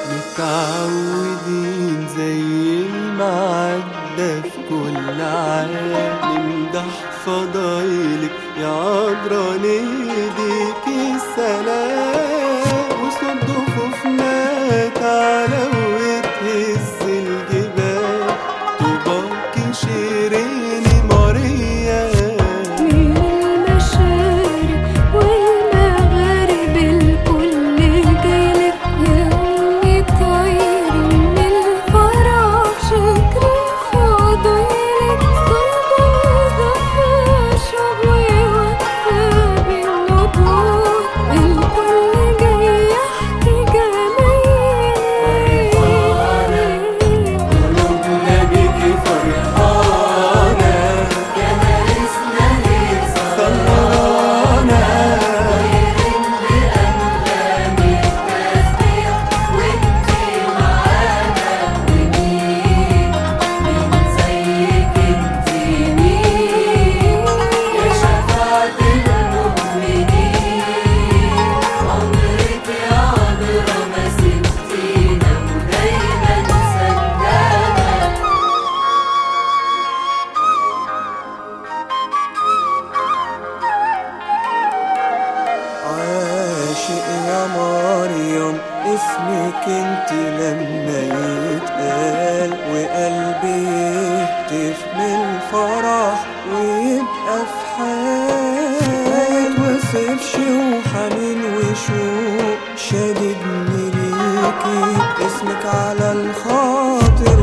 متعودين زي المعدة في كل عام نمدح فضايلك يا عذرا نديك السلام وصوت ضفوفنا تعالى وتهز الجبال طوباكي شيريني ماريا من المشارق والمغارب الكل جايلك يا أمي طاير من الفرح شكر فضايلك صلبة وزفة شعب ووقفة بالنضور الكل جاي يحكي جمايل قلوبنا بيكي فرحانة كنايسنا هي سهرانة يا شفاعة المؤمنين عمرك يا عذرا ما سبتينا ودايما سندانا عاشق يا مريم اسمك انت لما يتقال وقلبي يهتف من الفرح ويبقى في حال ما يتوصفش وحنين وشوق شاددني ليكي اسمك على الخاطر